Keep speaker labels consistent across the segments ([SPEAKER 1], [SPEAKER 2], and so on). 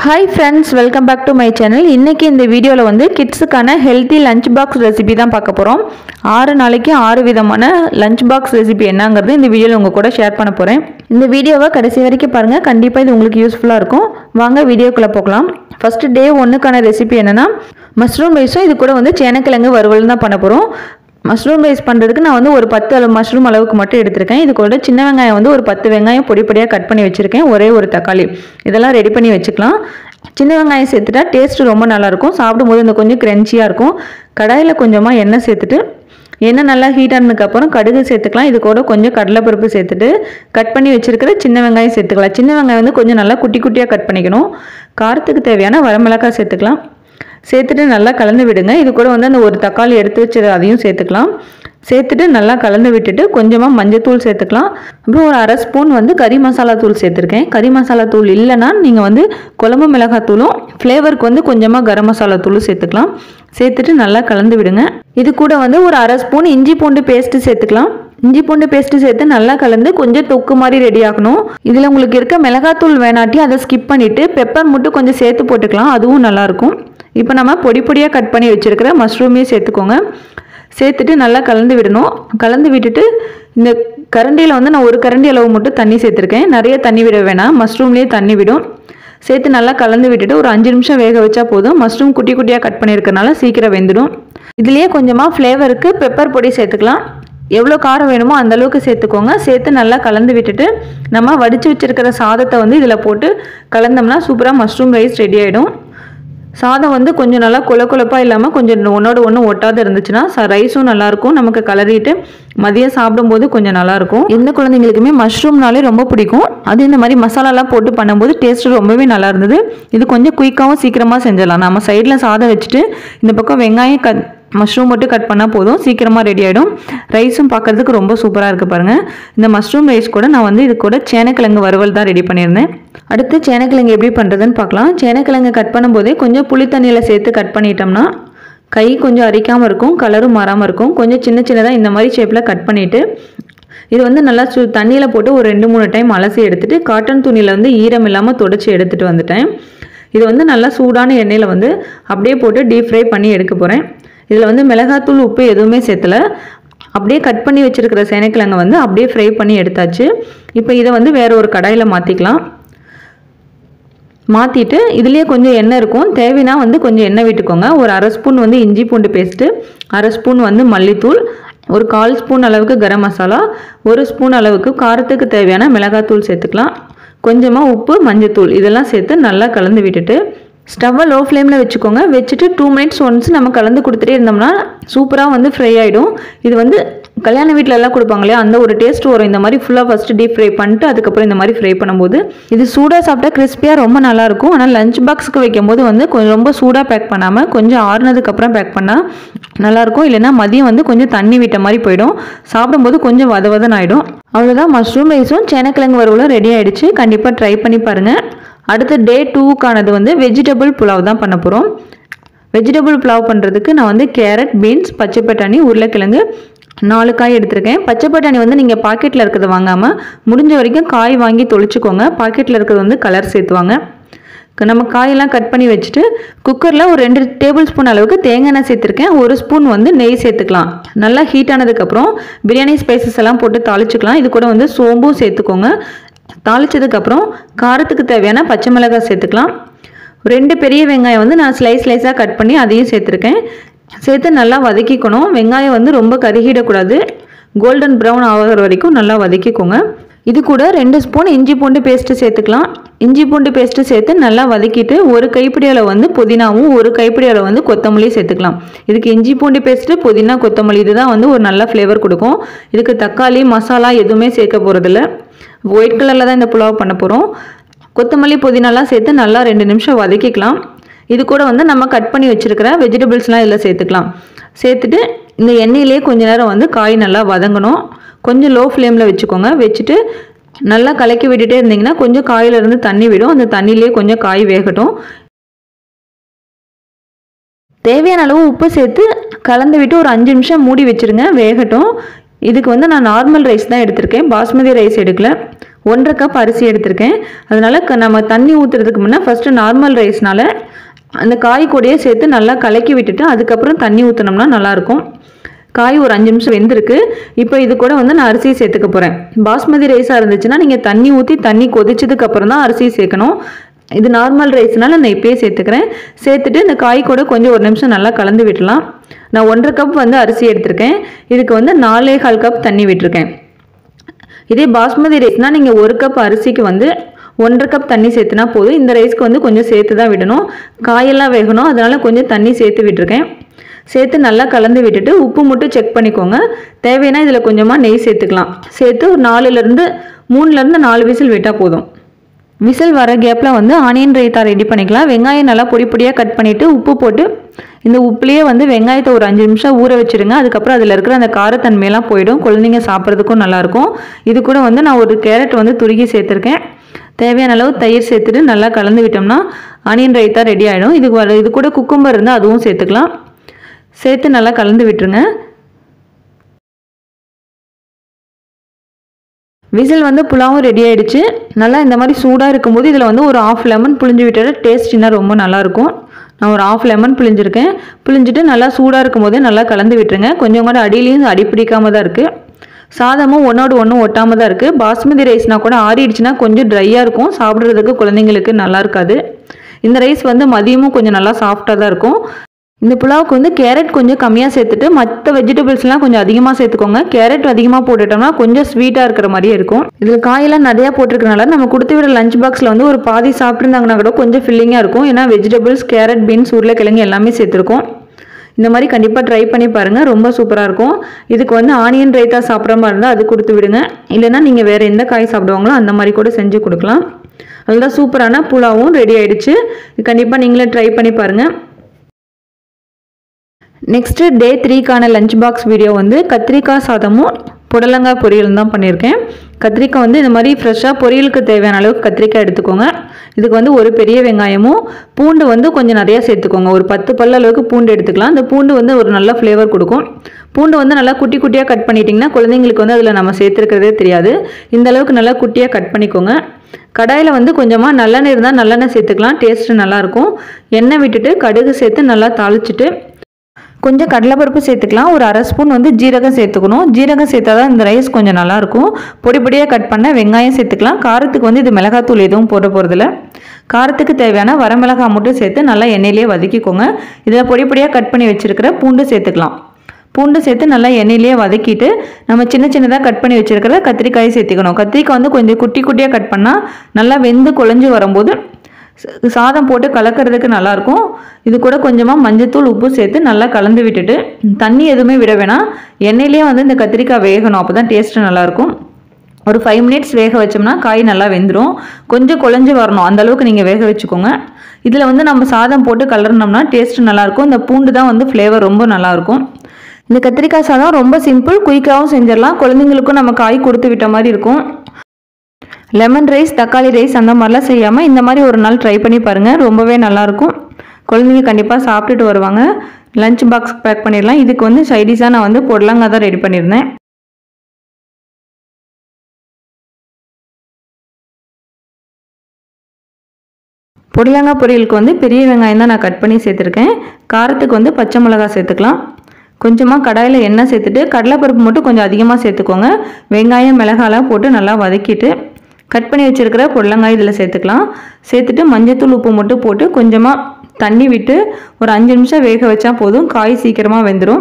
[SPEAKER 1] hi friends welcome back to my channel இன்றைக்கி இந்த வீடியோவில் வந்து கிட்ஸுக்கான ஹெல்த்தி லஞ்ச் பாக்ஸ் ரெசிபி தான் பார்க்க போகிறோம் ஆறு நாளைக்கு ஆறு விதமான லஞ்ச் பாக்ஸ் ரெசிபி என்னங்கிறது இந்த வீடியோவில் உங்கள் கூட ஷேர் பண்ண போகிறேன் இந்த வீடியோவை கடைசி வரைக்கும் பாருங்கள் கண்டிப்பாக இது உங்களுக்கு யூஸ்ஃபுல்லாக இருக்கும் வாங்க வீடியோக்குள்ளே போகலாம் ஃபஸ்ட்டு டே ஒன்றுக்கான ரெசிபி என்னென்னா மஷ்ரூம் ரைஸும் இது கூட வந்து சேனக்கிழங்கு வறுவல் தான் பண்ண போகிறோம் மஷ்ரூம் ரைஸ் பண்ணுறதுக்கு நான் வந்து ஒரு பத்து அளவு மஷ்ரூம் அளவுக்கு மட்டும் எடுத்திருக்கேன் இது கூட சின்ன வெங்காயம் வந்து ஒரு பத்து வெங்காயம் பொடி பொடியாக கட் பண்ணி வச்சுருக்கேன் ஒரே ஒரு தக்காளி இதெல்லாம் ரெடி பண்ணி வச்சுக்கலாம் சின்ன வெங்காயம் சேர்த்துட்டா டேஸ்ட் ரொம்ப நல்லாயிருக்கும் சாப்பிடும்போது இந்த கொஞ்சம் க்ரன்ச்சியாக இருக்கும் கடாயில் கொஞ்சமாக எண்ணெய் சேர்த்துட்டு எண்ணெய் நல்லா ஹீட் ஆனதுக்கப்புறம் கடுகு சேர்த்துக்கலாம் இது கூட கொஞ்சம் கடலைப்பருப்பு சேர்த்துட்டு கட் பண்ணி வச்சிருக்கிற சின்ன வெங்காயம் சேர்த்துக்கலாம் சின்ன வெங்காயம் வந்து கொஞ்சம் நல்லா குட்டி குட்டியாக கட் பண்ணிக்கணும் காரத்துக்கு தேவையான வரமிளகாய் சேர்த்துக்கலாம் சேர்த்துட்டு நல்லா கலந்து விடுங்க இது கூட வந்து அந்த ஒரு தக்காளி எடுத்து வச்சது அதையும் சேர்த்துக்கலாம் சேர்த்துட்டு நல்லா கலந்து விட்டுட்டு கொஞ்சமாக மஞ்சத்தூள் சேர்த்துக்கலாம் அப்புறம் ஒரு அரை ஸ்பூன் வந்து கறி மசாலா தூள் சேர்த்துருக்கேன் கறி மசாலா தூள் இல்லைன்னா நீங்கள் வந்து குழம்பு மிளகாய் தூளும் ஃப்ளேவருக்கு வந்து கொஞ்சமாக கரம் மசாலா தூளும் சேர்த்துக்கலாம் சேர்த்துட்டு நல்லா கலந்து விடுங்க இது கூட வந்து ஒரு அரை ஸ்பூன் இஞ்சி பூண்டு பேஸ்ட்டு சேர்த்துக்கலாம் இஞ்சி பூண்டு பேஸ்ட்டு சேர்த்து நல்லா கலந்து கொஞ்சம் தொக்கு மாதிரி ரெடி ஆகணும் இதில் உங்களுக்கு இருக்க மிளகாத்தூள் வேணாட்டி அதை ஸ்கிப் பண்ணிவிட்டு பெப்பர் மட்டும் கொஞ்சம் சேர்த்து போட்டுக்கலாம் அதுவும் நல்லாயிருக்கும் இப்போ நம்ம பொடி பொடியாக கட் பண்ணி வச்சுருக்கிற மஷ்ரூமையும் சேர்த்துக்கோங்க சேர்த்துட்டு நல்லா கலந்து விடணும் கலந்து விட்டுட்டு இந்த கரண்டியில் வந்து நான் ஒரு கரண்டி அளவு மட்டும் தண்ணி சேர்த்துருக்கேன் நிறைய தண்ணி விட வேணாம் மஷ்ரூம்லேயே தண்ணி விடும் சேர்த்து நல்லா கலந்து விட்டுட்டு ஒரு அஞ்சு நிமிஷம் வேக வச்சா போதும் மஷ்ரூம் குட்டி குட்டியாக கட் பண்ணியிருக்கனால சீக்கிரம் வெந்துடும் இதுலேயே கொஞ்சமாக ஃப்ளேவருக்கு பெப்பர் பொடி சேர்த்துக்கலாம் எவ்வளோ காரம் வேணுமோ அந்த அளவுக்கு சேர்த்துக்கோங்க சேர்த்து நல்லா கலந்து விட்டுட்டு நம்ம வடித்து வச்சுருக்கிற சாதத்தை வந்து இதில் போட்டு கலந்தோம்னா சூப்பராக மஷ்ரூம் ரைஸ் ரெடி ஆகிடும் சாதம் வந்து கொஞ்சம் நல்லா குல குழப்பாக இல்லாமல் கொஞ்சம் ஒன்றோட ஒன்று ஒட்டாத இருந்துச்சுன்னா ச ரைஸும் நல்லாயிருக்கும் நமக்கு கலரிட்டு மதியம் சாப்பிடும்போது கொஞ்சம் நல்லாயிருக்கும் எந்த குழந்தைங்களுக்குமே மஷ்ரூம்னாலே ரொம்ப பிடிக்கும் அது இந்த மாதிரி மசாலாலாம் போட்டு பண்ணும்போது டேஸ்ட் ரொம்பவே நல்லா இருந்தது இது கொஞ்சம் குயிக்காகவும் சீக்கிரமாக செஞ்சிடலாம் நம்ம சைடில் சாதம் வச்சுட்டு இந்த பக்கம் வெங்காயம் கட் மஷ்ரூம் மட்டும் கட் பண்ணால் போதும் சீக்கிரமாக ரெடி ஆகிடும் ரைஸும் பார்க்குறதுக்கு ரொம்ப சூப்பராக இருக்குது பாருங்கள் இந்த மஷ்ரூம் ரைஸ் கூட நான் வந்து இது கூட சேனக்கிழங்கு வறுவல் தான் ரெடி பண்ணியிருந்தேன் அடுத்து சேனக்கிழங்கு எப்படி பண்ணுறதுன்னு பார்க்கலாம் சேனக்கிழங்கு கட் பண்ணும்போதே கொஞ்சம் புளி தண்ணியில் சேர்த்து கட் பண்ணிட்டோம்னா கை கொஞ்சம் அரிக்காமல் இருக்கும் கலரும் மாறாமல் இருக்கும் கொஞ்சம் சின்ன சின்னதாக இந்த மாதிரி ஷேப்பில் கட் பண்ணிவிட்டு இது வந்து நல்லா சு தண்ணியில் போட்டு ஒரு ரெண்டு மூணு டைம் அலசி எடுத்துட்டு காட்டன் துணியில் வந்து ஈரம் இல்லாமல் தொடச்சி எடுத்துகிட்டு வந்துட்டேன் இது வந்து நல்லா சூடான எண்ணெயில் வந்து அப்படியே போட்டு டீப் ஃப்ரை பண்ணி எடுக்க போகிறேன் இதில் வந்து மிளகாத்தூள் உப்பு எதுவுமே சேர்த்தல அப்படியே கட் பண்ணி வச்சுருக்கிற சேனைக்கிழங்க வந்து அப்படியே ஃப்ரை பண்ணி எடுத்தாச்சு இப்போ இதை வந்து வேற ஒரு கடாயில் மாற்றிக்கலாம் மாற்றிட்டு இதுலேயே கொஞ்சம் எண்ணெய் இருக்கும் தேவைன்னா வந்து கொஞ்சம் எண்ணெய் விட்டுக்கோங்க ஒரு அரை ஸ்பூன் வந்து இஞ்சி பூண்டு பேஸ்ட்டு அரை ஸ்பூன் வந்து மல்லித்தூள் ஒரு கால் ஸ்பூன் அளவுக்கு கரம் மசாலா ஒரு ஸ்பூன் அளவுக்கு காரத்துக்கு தேவையான மிளகாத்தூள் சேர்த்துக்கலாம் கொஞ்சமாக உப்பு மஞ்சத்தூள் இதெல்லாம் சேர்த்து நல்லா கலந்து விட்டுட்டு ஸ்டவ்வை லோ ஃப்ளேமில் வச்சுக்கோங்க வச்சுட்டு டூ மினிட்ஸ் ஒன்ஸ் நம்ம கலந்து கொடுத்துட்டே இருந்தோம்னா சூப்பராக வந்து ஃப்ரை ஆகிடும் இது வந்து கல்யாண வீட்டில் எல்லாம் கொடுப்பாங்க இல்லையா அந்த ஒரு டேஸ்ட் வரும் இந்த மாதிரி ஃபுல்லாக ஃபஸ்ட்டு டீப் ஃப்ரை பண்ணிட்டு அதுக்கப்புறம் இந்த மாதிரி ஃப்ரை பண்ணும்போது இது சூடாக சாப்பிட்டா கிறிஸ்பியாக ரொம்ப நல்லாயிருக்கும் ஆனால் லஞ்ச் பாக்ஸுக்கு வைக்கும்போது வந்து கொஞ்சம் ரொம்ப சூடாக பேக் பண்ணாமல் கொஞ்சம் ஆறுனதுக்கப்புறம் பேக் பண்ணால் நல்லாயிருக்கும் இல்லைன்னா மதியம் வந்து கொஞ்சம் தண்ணி விட்ட மாதிரி போயிடும் சாப்பிடும்போது கொஞ்சம் வத வதன்னு ஆகிடும் அவ்வளோதான் மஷ்ரூம் ரைஸும் சேனக்கிழங்கு வறுவலும் ரெடி ஆகிடுச்சு கண்டிப்பாக ட்ரை பண்ணி பாருங்கள் அடுத்து டே டூக்கானது வந்து வெஜிடபிள் புலாவ் தான் பண்ண போகிறோம் வெஜிடபிள் புலாவ் பண்ணுறதுக்கு நான் வந்து கேரட் பீன்ஸ் பச்சை பட்டாணி உருளைக்கிழங்கு நாலு காய் எடுத்திருக்கேன் பச்சை பட்டாணி வந்து நீங்கள் பாக்கெட்டில் இருக்கிறத வாங்காமல் முடிஞ்ச வரைக்கும் காய் வாங்கி தொளிச்சுக்கோங்க பாக்கெட்டில் இருக்கிறது வந்து கலர் சேர்த்துவாங்க நம்ம காயெல்லாம் கட் பண்ணி வச்சுட்டு குக்கரில் ஒரு ரெண்டு டேபிள் ஸ்பூன் அளவுக்கு தேங்காய் எண்ணெய் சேர்த்துருக்கேன் ஒரு ஸ்பூன் வந்து நெய் சேர்த்துக்கலாம் நல்லா ஹீட் ஆனதுக்கப்புறம் பிரியாணி ஸ்பைசஸ் எல்லாம் போட்டு தாளிச்சுக்கலாம் இது கூட வந்து சோம்பும் சேர்த்துக்கோங்க தாளிச்சதுக்கப்புறம் காரத்துக்கு தேவையான பச்சை மிளகாய் சேர்த்துக்கலாம் ரெண்டு பெரிய வெங்காயம் வந்து நான் ஸ்லைஸ் ஸ்லைஸாக கட் பண்ணி அதையும் சேர்த்துருக்கேன் சேர்த்து நல்லா வதக்கிக்கணும் வெங்காயம் வந்து ரொம்ப கருகிடக்கூடாது கோல்டன் ப்ரௌன் ஆகிற வரைக்கும் நல்லா வதக்கிக்கோங்க இது கூட ரெண்டு ஸ்பூன் இஞ்சி பூண்டு பேஸ்ட்டு சேர்த்துக்கலாம் இஞ்சி பூண்டு பேஸ்ட்டு சேர்த்து நல்லா வதக்கிட்டு ஒரு கைப்பிடி அளவு வந்து புதினாவும் ஒரு கைப்பிடி அளவு வந்து கொத்தமல்லியும் சேர்த்துக்கலாம் இதுக்கு இஞ்சி பூண்டு பேஸ்ட்டு புதினா கொத்தமல்லி இதுதான் வந்து ஒரு நல்ல ஃப்ளேவர் கொடுக்கும் இதுக்கு தக்காளி மசாலா எதுவுமே சேர்க்க போகிறதில்ல ஒயிட் கலரில் தான் இந்த புலாவ் பண்ண போகிறோம் கொத்தமல்லி புதினாலாம் சேர்த்து நல்லா ரெண்டு நிமிஷம் வதக்கிக்கலாம் இது கூட வந்து நம்ம கட் பண்ணி வச்சுருக்கிற வெஜிடபிள்ஸ்லாம் இதில் சேர்த்துக்கலாம் சேர்த்துட்டு இந்த எண்ணெயிலே கொஞ்ச நேரம் வந்து காய் நல்லா வதங்கணும் கொஞ்சம் லோ ஃப்ளேமில் வச்சுக்கோங்க வச்சுட்டு நல்லா கலக்கி விட்டுட்டே இருந்தீங்கன்னா கொஞ்சம் காயிலிருந்து தண்ணி விடும் அந்த தண்ணியிலே கொஞ்சம் காய் வேகட்டும் தேவையான அளவு உப்பு சேர்த்து கலந்து விட்டு ஒரு அஞ்சு நிமிஷம் மூடி வச்சுருங்க வேகட்டும் இதுக்கு வந்து நான் நார்மல் ரைஸ் தான் எடுத்திருக்கேன் பாஸ்மதி ரைஸ் எடுக்கல ஒன்றரை கப் அரிசி எடுத்திருக்கேன் அதனால க- நம்ம தண்ணி ஊற்றுறதுக்கு முன்னே ஃபஸ்ட்டு நார்மல் ரைஸ்னால அந்த காய் கூடயே சேர்த்து நல்லா கலக்கி விட்டுட்டு அதுக்கப்புறம் தண்ணி ஊற்றினோம்னா நல்லாயிருக்கும் காய் ஒரு அஞ்சு நிமிஷம் வெந்திருக்கு இப்போ இது கூட வந்து நான் அரிசி சேர்த்துக்க போகிறேன் பாஸ்மதி ரைஸாக இருந்துச்சுன்னா நீங்கள் தண்ணி ஊற்றி தண்ணி கொதிச்சதுக்கு அப்புறம் தான் அரிசி சேர்க்கணும் இது நார்மல் ரைஸ்னால நான் இப்பயே சேர்த்துக்கிறேன் சேர்த்துட்டு இந்த காய் கூட கொஞ்சம் ஒரு நிமிஷம் நல்லா கலந்து விடலாம் நான் ஒன்றரை கப் வந்து அரிசி எடுத்திருக்கேன் இதுக்கு வந்து நாலே கால் கப் தண்ணி விட்டிருக்கேன் இதே பாஸ்மதி ரைஸ்னால் நீங்கள் ஒரு கப் அரிசிக்கு வந்து ஒன்றரை கப் தண்ணி சேர்த்துனா போதும் இந்த ரைஸ்க்கு வந்து கொஞ்சம் சேர்த்து தான் விடணும் காயெல்லாம் வேகணும் அதனால கொஞ்சம் தண்ணி சேர்த்து விட்டுருக்கேன் சேர்த்து நல்லா கலந்து விட்டுட்டு உப்பு மட்டும் செக் பண்ணிக்கோங்க தேவைன்னா இதில் கொஞ்சமாக நெய் சேர்த்துக்கலாம் சேர்த்து ஒரு நாலுலேருந்து மூணுலேருந்து நாலு விசில் விட்டால் போதும் விசில் வர கேப்பில் வந்து ஆனியன் ரைத்தா ரெடி பண்ணிக்கலாம் வெங்காயம் நல்லா பொடி பொடியாக கட் பண்ணிவிட்டு உப்பு போட்டு இந்த உப்புலேயே வந்து வெங்காயத்தை ஒரு அஞ்சு நிமிஷம் ஊற வச்சிருங்க அதுக்கப்புறம் அதில் இருக்கிற அந்த காரத்தன்மையெல்லாம் போயிடும் குழந்தைங்க சாப்பிட்றதுக்கும் நல்லாயிருக்கும் இது கூட வந்து நான் ஒரு கேரட் வந்து துருகி சேர்த்துருக்கேன் தேவையான அளவு தயிர் சேர்த்துட்டு நல்லா கலந்து விட்டோம்னா ஆனியன் ரைத்தா ரெடி ஆகிடும் இதுக்கு வர- இது கூட குக்கும்பர் இருந்தால் அதுவும் சேர்த்துக்கலாம் சேர்த்து நல்லா கலந்து விட்டுருங்க விசில் வந்து புலாவும் ரெடி ஆயிடுச்சு நல்லா இந்த மாதிரி சூடாக இருக்கும்போது இதில் வந்து ஒரு ஆஃப் லெமன் புளிஞ்சு விட்டுட்டு டேஸ்ட் இன்னும் ரொம்ப நல்லாயிருக்கும் நான் ஒரு ஆஃப் லெமன் புளிஞ்சிருக்கேன் புளிஞ்சிட்டு நல்லா சூடாக இருக்கும் போதே நல்லா கலந்து விட்டுருங்க கொஞ்சம் கூட அடியிலையும் அடி பிடிக்காம தான் இருக்குது சாதமும் ஒன்றோடு ஒன்றும் ஒட்டாமல் தான் இருக்குது பாஸ்மதி ரைஸ்னால் கூட ஆறிடுச்சுன்னா கொஞ்சம் ட்ரையாக இருக்கும் சாப்பிட்றதுக்கு குழந்தைங்களுக்கு நல்லா இருக்காது இந்த ரைஸ் வந்து மதியமும் கொஞ்சம் நல்லா சாஃப்டாக தான் இருக்கும் இந்த புலாவுக்கு வந்து கேரட் கொஞ்சம் கம்மியாக சேர்த்துட்டு மற்ற வெஜிடபிள்ஸ்லாம் கொஞ்சம் அதிகமாக சேர்த்துக்கோங்க கேரட் அதிகமாக போட்டுட்டோம்னா கொஞ்சம் ஸ்வீட்டாக இருக்கிற மாதிரியே இருக்கும் இதில் காயெல்லாம் நிறையா போட்டிருக்கனால நம்ம கொடுத்து விட லஞ்ச் பாக்ஸில் வந்து ஒரு பாதி சாப்பிட்ருந்தாங்கன்னா கூட கொஞ்சம் ஃபில்லிங்காக இருக்கும் ஏன்னா வெஜிடபிள்ஸ் கேரட் பீன்ஸ் உருளைக்கிழங்கு எல்லாமே சேர்த்துருக்கோம் இந்த மாதிரி கண்டிப்பாக ட்ரை பண்ணி பாருங்கள் ரொம்ப சூப்பராக இருக்கும் இதுக்கு வந்து ஆனியன் ரைத்தா சாப்பிட்ற மாதிரி இருந்தால் அது கொடுத்து விடுங்க இல்லைன்னா நீங்கள் வேறு எந்த காய் சாப்பிடுவாங்களோ அந்த மாதிரி கூட செஞ்சு கொடுக்கலாம் அதுதான் சூப்பரான புலாவும் ரெடி ஆயிடுச்சு கண்டிப்பாக நீங்களே ட்ரை பண்ணி பாருங்கள் நெக்ஸ்ட்டு டே த்ரீக்கான லஞ்ச் பாக்ஸ் வீடியோ வந்து கத்திரிக்காய் சாதமும் புடலங்காய் பொரியலும் தான் பண்ணியிருக்கேன் கத்திரிக்காய் வந்து இந்த மாதிரி ஃப்ரெஷ்ஷாக பொரியலுக்கு தேவையான அளவுக்கு கத்திரிக்காய் எடுத்துக்கோங்க இதுக்கு வந்து ஒரு பெரிய வெங்காயமும் பூண்டு வந்து கொஞ்சம் நிறையா சேர்த்துக்கோங்க ஒரு பத்து பல்ல அளவுக்கு பூண்டு எடுத்துக்கலாம் அந்த பூண்டு வந்து ஒரு நல்ல ஃப்ளேவர் கொடுக்கும் பூண்டு வந்து நல்லா குட்டி குட்டியாக கட் பண்ணிட்டிங்கன்னா குழந்தைங்களுக்கு வந்து அதில் நம்ம சேர்த்துருக்கிறதே தெரியாது இந்த அளவுக்கு நல்லா குட்டியாக கட் பண்ணிக்கோங்க கடாயில் வந்து கொஞ்சமாக நல்லெண்ணெய் இருந்தால் நல்லெண்ணெய் சேர்த்துக்கலாம் டேஸ்ட்டு நல்லாயிருக்கும் எண்ணெய் விட்டுட்டு கடுகு சேர்த்து நல்லா தாளிச்சிட்டு கொஞ்சம் கடலைப்பருப்பு சேர்த்துக்கலாம் ஒரு அரை ஸ்பூன் வந்து ஜீரகம் சேர்த்துக்கணும் ஜீரகம் சேர்த்தா தான் இந்த ரைஸ் கொஞ்சம் நல்லாயிருக்கும் பொடி பொடியாக கட் பண்ண வெங்காயம் சேர்த்துக்கலாம் காரத்துக்கு வந்து இது மிளகாத்தூள் எதுவும் போட போகிறதில்ல காரத்துக்கு தேவையான வரமிளகாய் மட்டும் சேர்த்து நல்லா எண்ணெயிலேயே வதக்கிக்கோங்க இதில் பொடி பொடியாக கட் பண்ணி வச்சுருக்கிற பூண்டு சேர்த்துக்கலாம் பூண்டு சேர்த்து நல்லா எண்ணெயிலேயே வதக்கிட்டு நம்ம சின்ன சின்னதாக கட் பண்ணி வச்சுருக்கிற கத்திரிக்காயை சேர்த்துக்கணும் கத்திரிக்காய் வந்து கொஞ்சம் குட்டி குட்டியாக கட் பண்ணால் நல்லா வெந்து குழஞ்சி வரும்போது ச- சாதம் போட்டு கலக்கிறதுக்கு நல்லாயிருக்கும் இது கூட கொஞ்சமாக மஞ்சத்தூள் உப்பு சேர்த்து நல்லா கலந்து விட்டுட்டு தண்ணி எதுவுமே விட வேணாம் எண்ணெயிலேயே வந்து இந்த கத்திரிக்காய் வேகணும் அப்போ தான் டேஸ்ட்டு நல்லாயிருக்கும் ஒரு ஃபைவ் மினிட்ஸ் வேக வச்சோம்னா காய் நல்லா வெந்துடும் கொஞ்சம் குழஞ்சி வரணும் அந்த அளவுக்கு நீங்கள் வேக வச்சுக்கோங்க இதில் வந்து நம்ம சாதம் போட்டு கலர்னோம்னா டேஸ்ட்டு நல்லாயிருக்கும் இந்த பூண்டு தான் வந்து ஃப்ளேவர் ரொம்ப நல்லாயிருக்கும் இந்த கத்திரிக்காய் சாதம் ரொம்ப சிம்பிள் குயிக்காகவும் செஞ்சிடலாம் குழந்தைங்களுக்கும் நம்ம காய் கொடுத்து விட்ட மாதிரி இருக்கும் லெமன் ரைஸ் தக்காளி ரைஸ் அந்த மாதிரிலாம் செய்யாமல் இந்த மாதிரி ஒரு நாள் ட்ரை பண்ணி பாருங்கள் ரொம்பவே நல்லாயிருக்கும் குழந்தைங்க கண்டிப்பாக சாப்பிட்டுட்டு வருவாங்க லஞ்ச் பாக்ஸ் பேக் பண்ணிடலாம் இதுக்கு வந்து சைடிஷாக நான் வந்து பொடலங்காய் தான் ரெடி பண்ணியிருந்தேன் புடலங்காய் பொரியலுக்கு வந்து பெரிய வெங்காயம் தான் நான் கட் பண்ணி சேர்த்துருக்கேன் காரத்துக்கு வந்து பச்சை மிளகாய் சேர்த்துக்கலாம் கொஞ்சமாக கடாயில் எண்ணெய் சேர்த்துட்டு கடலைப்பருப்பு மட்டும் கொஞ்சம் அதிகமாக சேர்த்துக்கோங்க வெங்காயம் மிளகாலாம் போட்டு நல்லா வதக்கிட்டு கட் பண்ணி வச்சுருக்கிற புடலங்காய் இதில் சேர்த்துக்கலாம் சேர்த்துட்டு மஞ்சத்தூள் உப்பு மட்டும் போட்டு கொஞ்சமாக தண்ணி விட்டு ஒரு அஞ்சு நிமிஷம் வேக வச்சா போதும் காய் சீக்கிரமாக வெந்துடும்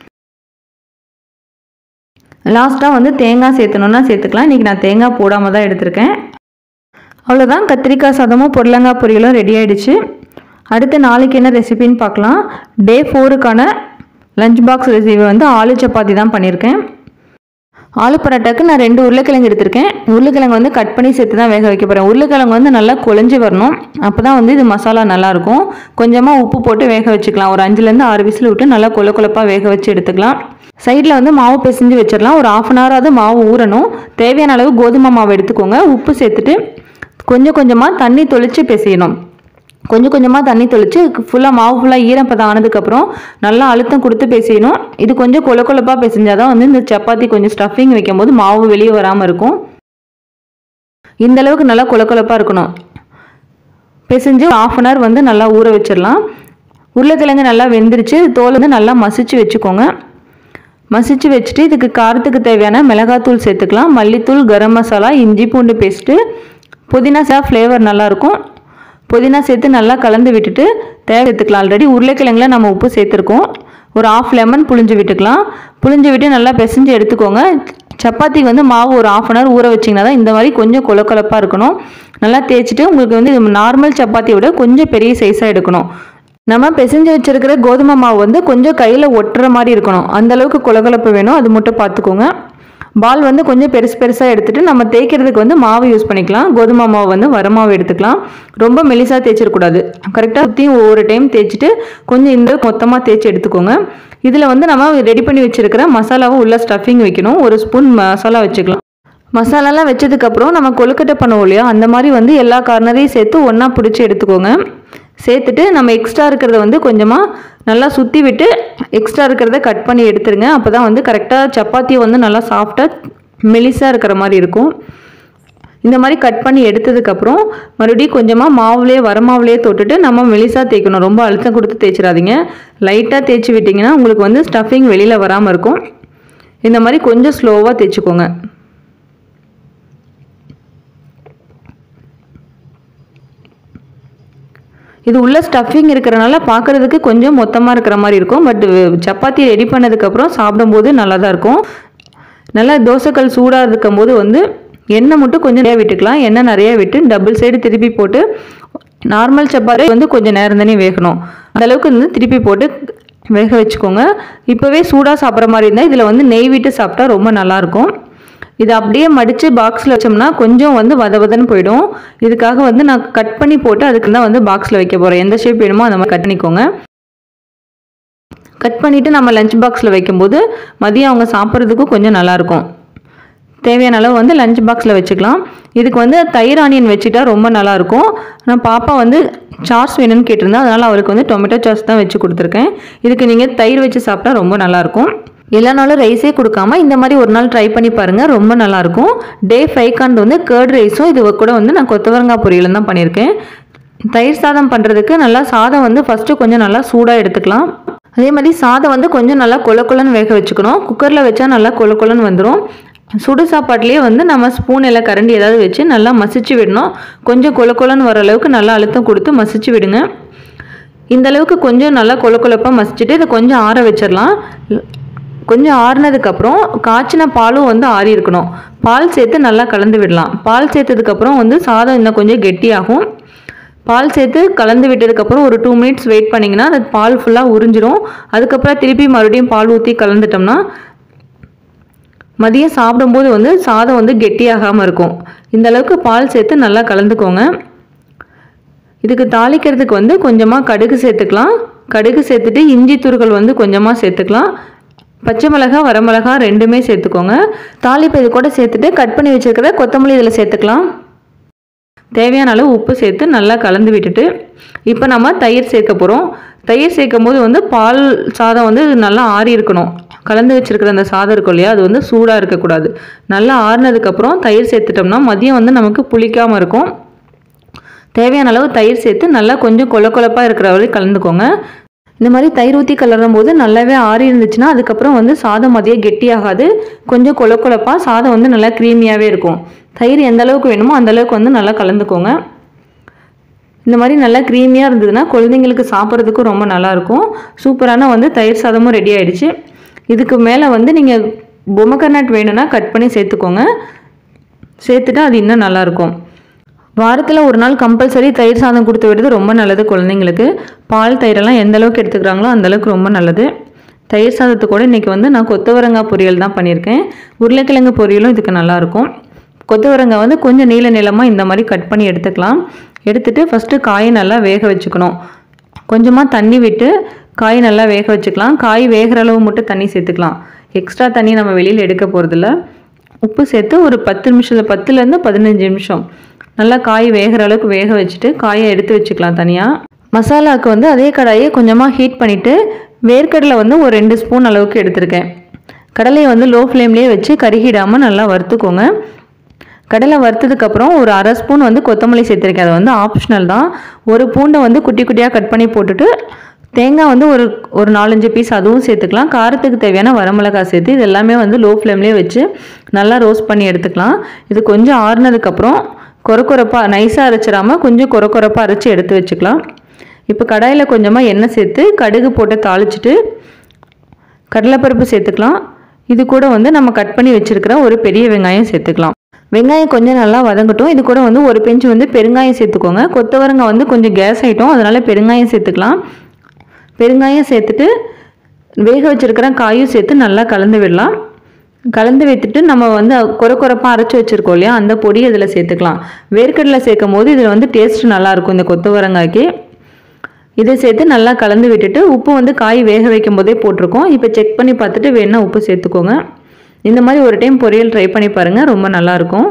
[SPEAKER 1] லாஸ்ட்டாக வந்து தேங்காய் சேர்த்தணுன்னா சேர்த்துக்கலாம் இன்றைக்கி நான் தேங்காய் போடாமல் தான் எடுத்திருக்கேன் அவ்வளோதான் கத்திரிக்காய் சாதமும் புடலங்காய் பொரியலும் ரெடி ஆயிடுச்சு அடுத்து நாளைக்கு என்ன ரெசிபின்னு பார்க்கலாம் டே ஃபோருக்கான லஞ்ச் பாக்ஸ் ரெசிபி வந்து ஆலு சப்பாத்தி தான் பண்ணியிருக்கேன் ஆலு பரோட்டாக்கு நான் ரெண்டு உருளைக்கிழங்கு எடுத்திருக்கேன் உருளைக்கிழங்கு வந்து கட் பண்ணி சேர்த்து தான் வேக வைக்க போகிறேன் உருளைக்கிழங்கு வந்து நல்லா குழஞ்சி வரணும் அப்போ தான் வந்து இது மசாலா நல்லாயிருக்கும் கொஞ்சமாக உப்பு போட்டு வேக வச்சுக்கலாம் ஒரு அஞ்சுலேருந்து ஆறு விசில் விட்டு நல்லா கொல கொலப்பாக வேக வச்சு எடுத்துக்கலாம் சைடில் வந்து மாவு பிசைஞ்சு வச்சிடலாம் ஒரு ஆஃப் அன் ஹவராவது மாவு ஊறணும் தேவையான அளவு கோதுமை மாவு எடுத்துக்கோங்க உப்பு சேர்த்துட்டு கொஞ்சம் கொஞ்சமாக தண்ணி தொளிச்சு பிசையணும் கொஞ்சம் கொஞ்சமாக தண்ணி தொளிச்சு ஃபுல்லாக மாவு ஃபுல்லாக ஈரப்பதம் ஆனதுக்கப்புறம் நல்லா அழுத்தம் கொடுத்து பிசையணும் இது கொஞ்சம் கொல கொலப்பாக பிசைஞ்சாதான் வந்து இந்த சப்பாத்தி கொஞ்சம் ஸ்டஃபிங் வைக்கும்போது மாவு வெளியே வராமல் இருக்கும் இந்த அளவுக்கு நல்லா கொலக்கொலப்பாக இருக்கணும் பிசைஞ்சு ஆஃப் அன் ஹவர் வந்து நல்லா ஊற வச்சிடலாம் உருளைக்கிழங்கு நல்லா வெந்துருச்சு தோல் வந்து நல்லா மசிச்சு வச்சுக்கோங்க மசிச்சு வச்சுட்டு இதுக்கு காரத்துக்கு தேவையான மிளகாத்தூள் சேர்த்துக்கலாம் மல்லித்தூள் கரம் மசாலா இஞ்சி பூண்டு பேஸ்ட்டு புதினா சா ஃப்ளேவர் நல்லாயிருக்கும் புதினா சேர்த்து நல்லா கலந்து விட்டுட்டு தேவை சேர்த்துக்கலாம் ஆல்ரெடி உருளைக்கிழங்குல நம்ம உப்பு சேர்த்துருக்கோம் ஒரு ஆஃப் லெமன் புளிஞ்சு விட்டுக்கலாம் புளிஞ்சு விட்டு நல்லா பிசைஞ்சு எடுத்துக்கோங்க சப்பாத்திக்கு வந்து மாவு ஒரு ஆஃப் அன் ஹவர் ஊற வச்சிங்கன்னா தான் இந்த மாதிரி கொஞ்சம் கொலக்கொலப்பாக இருக்கணும் நல்லா தேய்ச்சிட்டு உங்களுக்கு வந்து நார்மல் சப்பாத்தியை விட கொஞ்சம் பெரிய சைஸாக எடுக்கணும் நம்ம பிசைஞ்சு வச்சிருக்கிற கோதுமை மாவு வந்து கொஞ்சம் கையில் ஒட்டுற மாதிரி இருக்கணும் அந்த அளவுக்கு கொலகொலப்பு வேணும் அது மட்டும் பார்த்துக்கோங்க பால் வந்து கொஞ்சம் பெருசு பெருசாக எடுத்துட்டு நம்ம தேய்க்கிறதுக்கு வந்து மாவு யூஸ் பண்ணிக்கலாம் கோதுமை மாவு வந்து வரமாவு எடுத்துக்கலாம் ரொம்ப மெலிசாக தேய்ச்சிடக்கூடாது கரெக்டாக சுற்றியும் ஒவ்வொரு டைம் தேய்ச்சிட்டு கொஞ்சம் இந்த மொத்தமாக தேய்ச்சி எடுத்துக்கோங்க இதில் வந்து நம்ம ரெடி பண்ணி வச்சிருக்கிற மசாலாவை உள்ள ஸ்டஃபிங் வைக்கணும் ஒரு ஸ்பூன் மசாலா வச்சுக்கலாம் மசாலாலாம் வச்சதுக்கப்புறம் நம்ம கொழுக்கட்டை பண்ணுவோம் இல்லையா அந்த மாதிரி வந்து எல்லா கார்னரையும் சேர்த்து ஒன்றா பிடிச்சி எடுத்துக்கோங்க சேர்த்துட்டு நம்ம எக்ஸ்ட்ரா இருக்கிறத வந்து கொஞ்சமாக நல்லா சுற்றி விட்டு எக்ஸ்ட்ரா இருக்கிறத கட் பண்ணி எடுத்துருங்க அப்போ தான் வந்து கரெக்டாக சப்பாத்தியை வந்து நல்லா சாஃப்டாக மெலிசாக இருக்கிற மாதிரி இருக்கும் இந்த மாதிரி கட் பண்ணி எடுத்ததுக்கப்புறம் மறுபடியும் கொஞ்சமாக மாவுலேயே வரமாவுலேயே தொட்டுட்டு நம்ம மெலிசாக தேய்க்கணும் ரொம்ப அழுத்தம் கொடுத்து தேய்ச்சிடாதீங்க லைட்டாக தேய்ச்சி விட்டிங்கன்னா உங்களுக்கு வந்து ஸ்டஃபிங் வெளியில் வராமல் இருக்கும் இந்த மாதிரி கொஞ்சம் ஸ்லோவாக தேய்ச்சிக்கோங்க இது உள்ள ஸ்டஃபிங் இருக்கிறனால பார்க்குறதுக்கு கொஞ்சம் மொத்தமாக இருக்கிற மாதிரி இருக்கும் பட் சப்பாத்தி ரெடி பண்ணதுக்கப்புறம் சாப்பிடும்போது நல்லா தான் இருக்கும் நல்லா தோசைக்கல் சூடாக இருக்கும்போது வந்து எண்ணெய் மட்டும் கொஞ்சம் நிறைய விட்டுக்கலாம் எண்ணெய் நிறைய விட்டு டபுள் சைடு திருப்பி போட்டு நார்மல் சப்பாத்தி வந்து கொஞ்சம் நேரம் தானே வேகணும் அந்த அளவுக்கு வந்து திருப்பி போட்டு வேக வச்சுக்கோங்க இப்போவே சூடாக சாப்பிட்ற மாதிரி இருந்தால் இதில் வந்து நெய் விட்டு சாப்பிட்டா ரொம்ப நல்லாயிருக்கும் இதை அப்படியே மடித்து பாக்ஸில் வச்சோம்னா கொஞ்சம் வந்து வத வதன்னு போயிடும் இதுக்காக வந்து நான் கட் பண்ணி போட்டு அதுக்கு தான் வந்து பாக்ஸில் வைக்க போகிறேன் எந்த ஷேப் வேணுமோ அந்த மாதிரி கட் பண்ணிக்கோங்க கட் பண்ணிவிட்டு நம்ம லஞ்ச் பாக்ஸில் வைக்கும்போது மதியம் அவங்க சாப்பிட்றதுக்கும் கொஞ்சம் நல்லாயிருக்கும் தேவையான அளவு வந்து லஞ்ச் பாக்ஸில் வச்சுக்கலாம் இதுக்கு வந்து தயிர் ஆனியன் வச்சுட்டா ரொம்ப நல்லாயிருக்கும் நான் பாப்பா வந்து சாஸ் வேணும்னு கேட்டிருந்தா அதனால் அவருக்கு வந்து டொமேட்டோ சாஸ் தான் வச்சு கொடுத்துருக்கேன் இதுக்கு நீங்கள் தயிர் வச்சு சாப்பிட்டா ரொம்ப நல்லாயிருக்கும் எல்லா நாளும் ரைஸே கொடுக்காம இந்த மாதிரி ஒரு நாள் ட்ரை பண்ணி பாருங்கள் ரொம்ப நல்லாயிருக்கும் டே ஃபைவ்காண்ட் வந்து கேர்ட் ரைஸும் இது கூட வந்து நான் கொத்தவரங்காய் பொரியலும் தான் பண்ணியிருக்கேன் தயிர் சாதம் பண்ணுறதுக்கு நல்லா சாதம் வந்து ஃபஸ்ட்டு கொஞ்சம் நல்லா சூடாக எடுத்துக்கலாம் அதே மாதிரி சாதம் வந்து கொஞ்சம் நல்லா கொல கொலன்னு வேக வச்சுக்கணும் குக்கரில் வச்சா நல்லா கொல கொலன்னு வந்துடும் சுடு சாப்பாட்லேயே வந்து நம்ம ஸ்பூன் இல்லை கரண்டி ஏதாவது வச்சு நல்லா மசிச்சு விடணும் கொஞ்சம் கொல கொலன்னு வர அளவுக்கு நல்லா அழுத்தம் கொடுத்து மசிச்சு விடுங்க இந்த அளவுக்கு கொஞ்சம் நல்லா கொல கொலப்பாக மசிச்சுட்டு இதை கொஞ்சம் ஆற வச்சிடலாம் கொஞ்சம் ஆறுனதுக்கப்புறம் காய்ச்சின பாலும் வந்து ஆறி இருக்கணும் பால் சேர்த்து நல்லா கலந்து விடலாம் பால் சேர்த்ததுக்கப்புறம் வந்து சாதம் இன்னும் கொஞ்சம் கெட்டியாகும் பால் சேர்த்து கலந்து விட்டதுக்கப்புறம் ஒரு டூ மினிட்ஸ் வெயிட் பண்ணிங்கன்னா அந்த பால் ஃபுல்லாக உறிஞ்சிரும் அதுக்கப்புறம் திருப்பி மறுபடியும் பால் ஊற்றி கலந்துட்டோம்னா மதியம் சாப்பிடும்போது வந்து சாதம் வந்து கெட்டியாகாமல் இருக்கும் இந்த அளவுக்கு பால் சேர்த்து நல்லா கலந்துக்கோங்க இதுக்கு தாளிக்கிறதுக்கு வந்து கொஞ்சமாக கடுகு சேர்த்துக்கலாம் கடுகு சேர்த்துட்டு இஞ்சி துருகள் வந்து கொஞ்சமாக சேர்த்துக்கலாம் பச்சை மிளகா வரமிளகா ரெண்டுமே சேர்த்துக்கோங்க தாளிப்பு இது கூட சேர்த்துட்டு கட் பண்ணி வச்சுருக்கிற கொத்தமல்லி இதில் சேர்த்துக்கலாம் தேவையான அளவு உப்பு சேர்த்து நல்லா கலந்து விட்டுட்டு இப்போ நம்ம தயிர் சேர்க்க போகிறோம் தயிர் சேர்க்கும் போது வந்து பால் சாதம் வந்து நல்லா ஆறி இருக்கணும் கலந்து வச்சுருக்கிற அந்த சாதம் இருக்கும் இல்லையா அது வந்து சூடாக இருக்கக்கூடாது நல்லா ஆறுனதுக்கப்புறம் தயிர் சேர்த்துட்டோம்னா மதியம் வந்து நமக்கு புளிக்காமல் இருக்கும் தேவையான அளவு தயிர் சேர்த்து நல்லா கொஞ்சம் கொல கொலப்பாக இருக்கிற வரைக்கும் கலந்துக்கோங்க இந்த மாதிரி தயிர் ஊற்றி கலரும் போது நல்லாவே ஆறி இருந்துச்சுன்னா அதுக்கப்புறம் வந்து சாதம் மதியம் கெட்டியாகாது கொஞ்சம் கொல கொலப்பாக சாதம் வந்து நல்லா க்ரீமியாகவே இருக்கும் தயிர் எந்த அளவுக்கு வேணுமோ அந்த அளவுக்கு வந்து நல்லா கலந்துக்கோங்க இந்த மாதிரி நல்லா க்ரீமியாக இருந்ததுன்னா குழந்தைங்களுக்கு சாப்பிட்றதுக்கும் ரொம்ப நல்லாயிருக்கும் சூப்பரான வந்து தயிர் சாதமும் ரெடி ஆயிடுச்சு இதுக்கு மேலே வந்து நீங்கள் பொமக்கர்னட் வேணும்னா கட் பண்ணி சேர்த்துக்கோங்க சேர்த்துட்டு அது இன்னும் நல்லாயிருக்கும் வாரத்தில் ஒரு நாள் கம்பல்சரி தயிர் சாதம் கொடுத்து விடுறது ரொம்ப நல்லது குழந்தைங்களுக்கு பால் தயிரெல்லாம் எந்த அளவுக்கு எடுத்துக்கிறாங்களோ அந்த அளவுக்கு ரொம்ப நல்லது தயிர் சாதத்து கூட இன்றைக்கி வந்து நான் கொத்தவரங்காய் பொரியல் தான் பண்ணியிருக்கேன் உருளைக்கிழங்கு பொரியலும் இதுக்கு நல்லாயிருக்கும் கொத்தவரங்காய் வந்து கொஞ்சம் நீள நீளமாக இந்த மாதிரி கட் பண்ணி எடுத்துக்கலாம் எடுத்துட்டு ஃபஸ்ட்டு காயை நல்லா வேக வச்சுக்கணும் கொஞ்சமாக தண்ணி விட்டு காய் நல்லா வேக வச்சுக்கலாம் காய் வேகிற அளவு மட்டும் தண்ணி சேர்த்துக்கலாம் எக்ஸ்ட்ரா தண்ணி நம்ம வெளியில் எடுக்க போகிறதில்ல உப்பு சேர்த்து ஒரு பத்து நிமிஷத்தில் பத்துலேருந்து பதினஞ்சு நிமிஷம் நல்லா காய் வேகிற அளவுக்கு வேக வச்சுட்டு காயை எடுத்து வச்சுக்கலாம் தனியாக மசாலாவுக்கு வந்து அதே கடாயை கொஞ்சமாக ஹீட் பண்ணிவிட்டு வேர்க்கடலை வந்து ஒரு ரெண்டு ஸ்பூன் அளவுக்கு எடுத்திருக்கேன் கடலையை வந்து லோ ஃப்ளேம்லேயே வச்சு கருகிடாமல் நல்லா வறுத்துக்கோங்க கடலை வறுத்ததுக்கப்புறம் ஒரு அரை ஸ்பூன் வந்து கொத்தமல்லி சேர்த்துருக்கேன் அது வந்து ஆப்ஷனல் தான் ஒரு பூண்டை வந்து குட்டி குட்டியாக கட் பண்ணி போட்டுட்டு தேங்காய் வந்து ஒரு ஒரு நாலஞ்சு பீஸ் அதுவும் சேர்த்துக்கலாம் காரத்துக்கு தேவையான வரமிளகாய் சேர்த்து இது எல்லாமே வந்து லோ ஃப்ளேம்லேயே வச்சு நல்லா ரோஸ்ட் பண்ணி எடுத்துக்கலாம் இது கொஞ்சம் ஆறுனதுக்கப்புறம் கொர கொரப்பாக நைஸாக அரைச்சிடாமல் கொஞ்சம் கொர கொரப்பாக அரைச்சி எடுத்து வச்சுக்கலாம் இப்போ கடாயில் கொஞ்சமாக எண்ணெய் சேர்த்து கடுகு போட்டு தாளிச்சிட்டு கடலைப்பருப்பு சேர்த்துக்கலாம் இது கூட வந்து நம்ம கட் பண்ணி வச்சுருக்கிற ஒரு பெரிய வெங்காயம் சேர்த்துக்கலாம் வெங்காயம் கொஞ்சம் நல்லா வதங்கட்டும் இது கூட வந்து ஒரு பெஞ்சு வந்து பெருங்காயம் சேர்த்துக்கோங்க கொத்தவரங்காய் வந்து கொஞ்சம் கேஸ் ஆகிட்டோம் அதனால் பெருங்காயம் சேர்த்துக்கலாம் பெருங்காயம் சேர்த்துட்டு வேக வச்சுருக்கிற காயும் சேர்த்து நல்லா கலந்து விடலாம் கலந்து வைத்துட்டு நம்ம வந்து கொர கொரப்பாக அரைச்சி வச்சுருக்கோம் இல்லையா அந்த பொடி இதில் சேர்த்துக்கலாம் வேர்க்கடலை சேர்க்கும் போது இதில் வந்து டேஸ்ட் நல்லாயிருக்கும் இந்த கொத்தவரங்காய்க்கு இதை சேர்த்து நல்லா கலந்து விட்டுட்டு உப்பு வந்து காய் வேக வைக்கும் போதே போட்டிருக்கோம் இப்போ செக் பண்ணி பார்த்துட்டு வேணா உப்பு சேர்த்துக்கோங்க இந்த மாதிரி ஒரு டைம் பொரியல் ட்ரை பண்ணி பாருங்கள் ரொம்ப நல்லாயிருக்கும்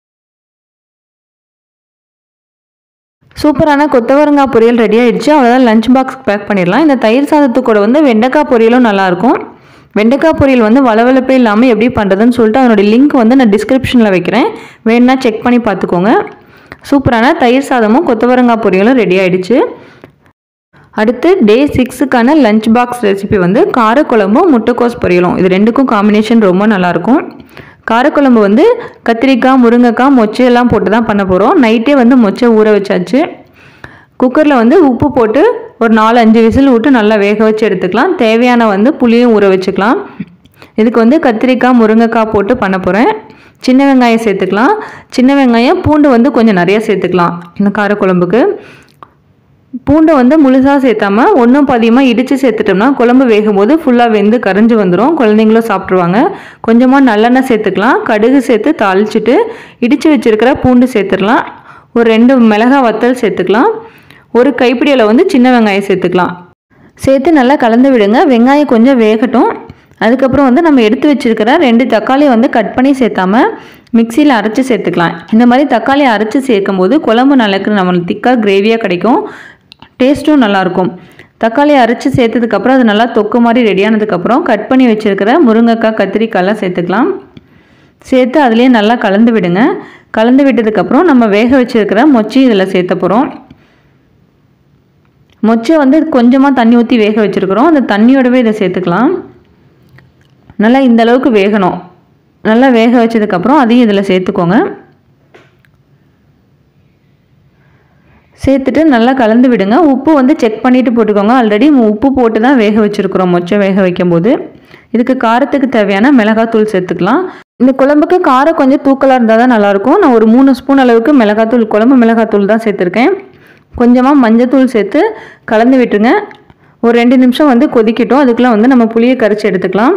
[SPEAKER 1] சூப்பரான கொத்தவரங்காய் பொரியல் ரெடி ஆயிடுச்சு அவ்வளோதான் லஞ்ச் பாக்ஸ் பேக் பண்ணிடலாம் இந்த தயிர் சாதத்து கூட வந்து வெண்டைக்காய் பொரியலும் நல்லாயிருக்கும் வெண்டைக்காய் பொரியல் வந்து வளவளப்பே இல்லாமல் எப்படி பண்ணுறதுன்னு சொல்லிட்டு அதனுடைய லிங்க் வந்து நான் டிஸ்கிரிப்ஷனில் வைக்கிறேன் வேணுன்னா செக் பண்ணி பார்த்துக்கோங்க சூப்பரான தயிர் சாதமும் கொத்தவரங்காய் பொரியலும் ரெடி ஆயிடுச்சு அடுத்து டே சிக்ஸுக்கான லஞ்ச் பாக்ஸ் ரெசிபி வந்து காரக்குழம்பும் முட்டைக்கோஸ் பொரியலும் இது ரெண்டுக்கும் காம்பினேஷன் ரொம்ப நல்லாயிருக்கும் காரக்குழம்பு வந்து கத்திரிக்காய் முருங்கைக்காய் மொச்சை எல்லாம் போட்டு தான் பண்ண போகிறோம் நைட்டே வந்து மொச்சை ஊற வச்சாச்சு குக்கரில் வந்து உப்பு போட்டு ஒரு நாலு அஞ்சு விசில் விட்டு நல்லா வேக வச்சு எடுத்துக்கலாம் தேவையான வந்து புளியும் ஊற வச்சுக்கலாம் இதுக்கு வந்து கத்திரிக்காய் முருங்கைக்காய் போட்டு பண்ண போகிறேன் சின்ன வெங்காயம் சேர்த்துக்கலாம் சின்ன வெங்காயம் பூண்டு வந்து கொஞ்சம் நிறைய சேர்த்துக்கலாம் இந்த காரக்குழம்புக்கு பூண்டை வந்து முழுசாக சேர்த்தாம ஒன்றும் பாதியமாக இடித்து சேர்த்துட்டோம்னா குழம்பு வேகும்போது ஃபுல்லாக வெந்து கரைஞ்சி வந்துடும் குழந்தைங்களும் சாப்பிட்ருவாங்க கொஞ்சமாக நல்லெண்ணெய் சேர்த்துக்கலாம் கடுகு சேர்த்து தாளிச்சிட்டு இடித்து வச்சுருக்கிற பூண்டு சேர்த்துடலாம் ஒரு ரெண்டு மிளகாய் வத்தல் சேர்த்துக்கலாம் ஒரு கைப்பிடியில் வந்து சின்ன வெங்காயம் சேர்த்துக்கலாம் சேர்த்து நல்லா கலந்து விடுங்க வெங்காயம் கொஞ்சம் வேகட்டும் அதுக்கப்புறம் வந்து நம்ம எடுத்து வச்சிருக்கிற ரெண்டு தக்காளி வந்து கட் பண்ணி சேர்த்தாம மிக்சியில் அரைச்சி சேர்த்துக்கலாம் இந்த மாதிரி தக்காளி அரைச்சி சேர்க்கும் போது குழம்பு நல்லக்கு நம்மளுக்கு திக்காக கிரேவியாக கிடைக்கும் டேஸ்ட்டும் நல்லாயிருக்கும் தக்காளி அரைச்சி சேர்த்ததுக்கப்புறம் அது நல்லா தொக்கு மாதிரி ரெடியானதுக்கப்புறம் கட் பண்ணி வச்சுருக்கிற முருங்கைக்காய் கத்திரிக்காய்லாம் சேர்த்துக்கலாம் சேர்த்து அதுலேயே நல்லா கலந்து விடுங்க கலந்து விட்டதுக்கப்புறம் நம்ம வேக வச்சுருக்கிற மொச்சி இதில் சேர்த்த போகிறோம் மொச்சை வந்து கொஞ்சமாக தண்ணி ஊற்றி வேக வச்சுருக்குறோம் அந்த தண்ணியோடவே இதை சேர்த்துக்கலாம் நல்லா இந்த அளவுக்கு வேகணும் நல்லா வேக வச்சதுக்கப்புறம் அதையும் இதில் சேர்த்துக்கோங்க சேர்த்துட்டு நல்லா கலந்து விடுங்க உப்பு வந்து செக் பண்ணிவிட்டு போட்டுக்கோங்க ஆல்ரெடி உப்பு போட்டு தான் வேக வச்சுருக்குறோம் மொச்சை வேக வைக்கும்போது இதுக்கு காரத்துக்கு தேவையான மிளகாத்தூள் சேர்த்துக்கலாம் இந்த குழம்புக்கு காரம் கொஞ்சம் தூக்கலாக இருந்தால் தான் நல்லாயிருக்கும் நான் ஒரு மூணு ஸ்பூன் அளவுக்கு மிளகாத்தூள் குழம்பு மிளகாத்தூள் தான் சேர்த்துருக்கேன் கொஞ்சமாக மஞ்சத்தூள் சேர்த்து கலந்து விட்டுருங்க ஒரு ரெண்டு நிமிஷம் வந்து கொதிக்கட்டும் அதுக்குள்ளே வந்து நம்ம புளியை கரைச்சி எடுத்துக்கலாம்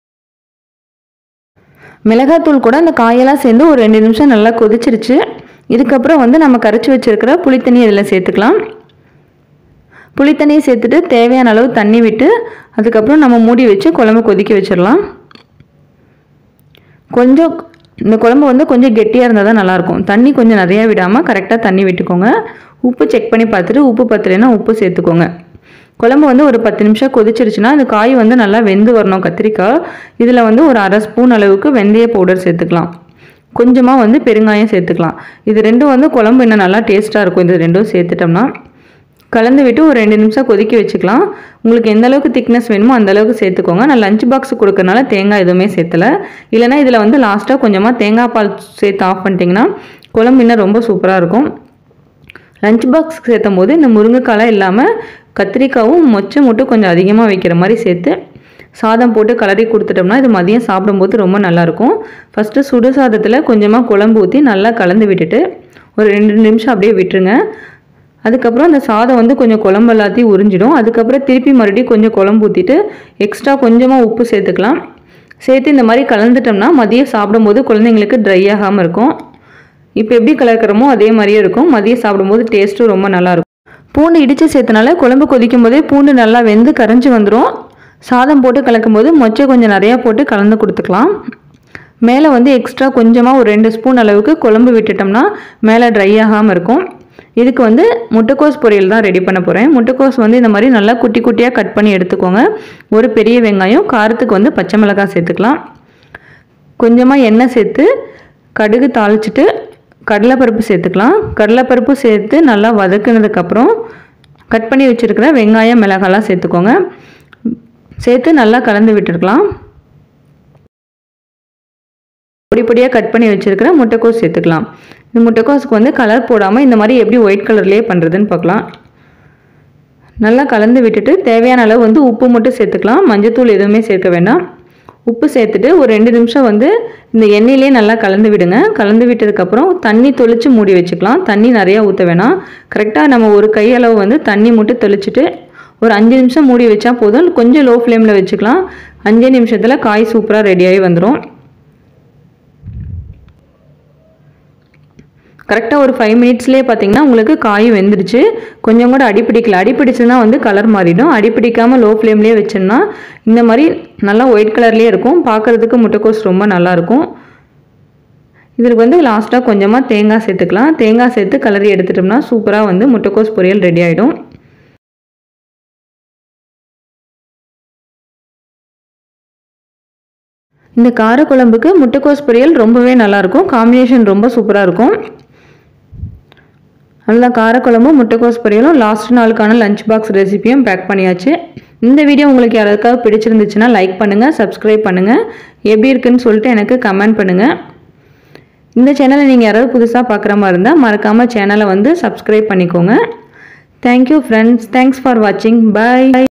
[SPEAKER 1] மிளகாத்தூள் கூட அந்த காயெல்லாம் சேர்ந்து ஒரு ரெண்டு நிமிஷம் நல்லா கொதிச்சிருச்சு இதுக்கப்புறம் வந்து நம்ம கரைச்சி வச்சுருக்கிற புளித்தண்ணி இதில் சேர்த்துக்கலாம் புளித்தண்ணியை சேர்த்துட்டு தேவையான அளவு தண்ணி விட்டு அதுக்கப்புறம் நம்ம மூடி வச்சு குழம்பு கொதிக்க வச்சிடலாம் கொஞ்சம் இந்த குழம்பு வந்து கொஞ்சம் கெட்டியாக இருந்தால் தான் நல்லாயிருக்கும் தண்ணி கொஞ்சம் நிறையா விடாமல் கரெக்டாக தண்ணி விட்டுக்கோங்க உப்பு செக் பண்ணி பார்த்துட்டு உப்பு பத்தலைன்னா உப்பு சேர்த்துக்கோங்க குழம்பு வந்து ஒரு பத்து நிமிஷம் கொதிச்சிருச்சுன்னா அந்த காய் வந்து நல்லா வெந்து வரணும் கத்திரிக்காய் இதில் வந்து ஒரு அரை ஸ்பூன் அளவுக்கு வெந்தய பவுடர் சேர்த்துக்கலாம் கொஞ்சமாக வந்து பெருங்காயம் சேர்த்துக்கலாம் இது ரெண்டும் வந்து குழம்பு இன்னும் நல்லா டேஸ்ட்டாக இருக்கும் இது ரெண்டும் சேர்த்துட்டோம்னா கலந்து விட்டு ஒரு ரெண்டு நிமிஷம் கொதிக்க வச்சுக்கலாம் உங்களுக்கு எந்த அளவுக்கு திக்னஸ் வேணுமோ அந்த அளவுக்கு சேர்த்துக்கோங்க நான் லஞ்ச் பாக்ஸ் கொடுக்கறனால தேங்காய் எதுவுமே சேர்த்தல இல்லைனா இதில் வந்து லாஸ்ட்டாக கொஞ்சமாக தேங்காய் பால் சேர்த்து ஆஃப் பண்ணிட்டீங்கன்னா குழம்பு இன்னும் ரொம்ப சூப்பராக இருக்கும் லஞ்ச் பாக்ஸ் சேர்த்தும் போது இந்த முருங்கைக்காலாம் இல்லாமல் கத்திரிக்காவும் மொச்சை மட்டும் கொஞ்சம் அதிகமாக வைக்கிற மாதிரி சேர்த்து சாதம் போட்டு கலரி கொடுத்துட்டோம்னா இது மதியம் சாப்பிடும்போது ரொம்ப நல்லாயிருக்கும் ஃபஸ்ட்டு சுடு சாதத்தில் கொஞ்சமாக குழம்பு ஊற்றி நல்லா கலந்து விட்டுட்டு ஒரு ரெண்டு நிமிஷம் அப்படியே விட்டுருங்க அதுக்கப்புறம் அந்த சாதம் வந்து கொஞ்சம் குழம்பு எல்லாத்தையும் உறிஞ்சிடும் அதுக்கப்புறம் திருப்பி மறுபடியும் கொஞ்சம் குழம்பு ஊற்றிட்டு எக்ஸ்ட்ரா கொஞ்சமாக உப்பு சேர்த்துக்கலாம் சேர்த்து இந்த மாதிரி கலந்துட்டோம்னா மதியம் சாப்பிடும்போது குழந்தைங்களுக்கு ட்ரை ஆகாமல் இருக்கும் இப்போ எப்படி கலக்கிறோமோ அதே மாதிரியே இருக்கும் மதியம் சாப்பிடும்போது டேஸ்ட்டும் ரொம்ப நல்லாயிருக்கும் பூண்டு இடித்து சேர்த்தனால குழம்பு கொதிக்கும் போதே பூண்டு நல்லா வெந்து கரைஞ்சி வந்துடும் சாதம் போட்டு கலக்கும் போது மொச்சை கொஞ்சம் நிறையா போட்டு கலந்து கொடுத்துக்கலாம் மேலே வந்து எக்ஸ்ட்ரா கொஞ்சமாக ஒரு ரெண்டு ஸ்பூன் அளவுக்கு குழம்பு விட்டுட்டோம்னா மேலே ட்ரை ஆகாமல் இருக்கும் இதுக்கு வந்து முட்டைக்கோஸ் பொரியல் தான் ரெடி பண்ண போகிறேன் முட்டைக்கோஸ் வந்து இந்த மாதிரி நல்லா குட்டி குட்டியாக கட் பண்ணி எடுத்துக்கோங்க ஒரு பெரிய வெங்காயம் காரத்துக்கு வந்து பச்சை மிளகாய் சேர்த்துக்கலாம் கொஞ்சமாக எண்ணெய் சேர்த்து கடுகு தாளிச்சிட்டு கடலைப்பருப்பு சேர்த்துக்கலாம் கடலைப்பருப்பு சேர்த்து நல்லா வதக்குனதுக்கப்புறம் கட் பண்ணி வச்சுருக்கிற வெங்காயம் மிளகாலாம் சேர்த்துக்கோங்க சேர்த்து நல்லா கலந்து விட்டுருக்கலாம் பொடி பொடியாக கட் பண்ணி வச்சுருக்கிற முட்டைக்கோஸ் சேர்த்துக்கலாம் இந்த முட்டைக்கோஸுக்கு வந்து கலர் போடாமல் இந்த மாதிரி எப்படி ஒயிட் கலர்லேயே பண்ணுறதுன்னு பார்க்கலாம் நல்லா கலந்து விட்டுட்டு தேவையான அளவு வந்து உப்பு மட்டும் சேர்த்துக்கலாம் மஞ்சத்தூள் எதுவுமே சேர்க்க வேண்டாம் உப்பு சேர்த்துட்டு ஒரு ரெண்டு நிமிஷம் வந்து இந்த எண்ணெயிலே நல்லா கலந்து விடுங்க கலந்து விட்டதுக்கப்புறம் தண்ணி தொளிச்சு மூடி வச்சுக்கலாம் தண்ணி நிறையா ஊற்ற வேணாம் கரெக்டாக நம்ம ஒரு கையளவு வந்து தண்ணி மட்டும் தெளிச்சுட்டு ஒரு அஞ்சு நிமிஷம் மூடி வச்சா போதும் கொஞ்சம் லோ ஃப்ளேமில் வச்சுக்கலாம் அஞ்சே நிமிஷத்தில் காய் சூப்பராக ரெடியாகி வந்துடும் கரெக்டாக ஒரு ஃபைவ் மினிட்ஸ்லேயே பார்த்தீங்கன்னா உங்களுக்கு காய் வெந்துருச்சு கொஞ்சம் கூட அடிப்பிடிக்கல அடிப்பிடிச்சுன்னா வந்து கலர் மாறிடும் அடிப்பிடிக்காமல் லோ ஃப்ளேம்லேயே வச்சோம்னா இந்த மாதிரி நல்லா ஒயிட் கலர்லேயே இருக்கும் பார்க்குறதுக்கு முட்டைக்கோஸ் ரொம்ப நல்லாயிருக்கும் இதற்கு வந்து லாஸ்ட்டாக கொஞ்சமாக தேங்காய் சேர்த்துக்கலாம் தேங்காய் சேர்த்து கலரி எடுத்துட்டோம்னா சூப்பராக வந்து முட்டைக்கோஸ் பொரியல் ரெடி ஆகிடும் இந்த காரக்குழம்புக்கு முட்டைக்கோஸ் பொரியல் ரொம்பவே நல்லாயிருக்கும் காம்பினேஷன் ரொம்ப சூப்பராக இருக்கும் நல்லா காரக்குழம்பும் முட்டைக்கோஸ் பொரியலும் லாஸ்ட் நாளுக்கான லஞ்ச் பாக்ஸ் ரெசிபியும் பேக் பண்ணியாச்சு இந்த வீடியோ உங்களுக்கு யாராவது பிடிச்சிருந்துச்சுன்னா லைக் பண்ணுங்கள் சப்ஸ்கிரைப் பண்ணுங்கள் எப்படி இருக்குன்னு சொல்லிட்டு எனக்கு கமெண்ட் பண்ணுங்கள் இந்த சேனலை நீங்கள் யாராவது புதுசாக பார்க்குற மாதிரி இருந்தால் மறக்காமல் சேனலை வந்து சப்ஸ்கிரைப் பண்ணிக்கோங்க தேங்க்யூ ஃப்ரெண்ட்ஸ் தேங்க்ஸ் ஃபார் வாட்சிங் பாய்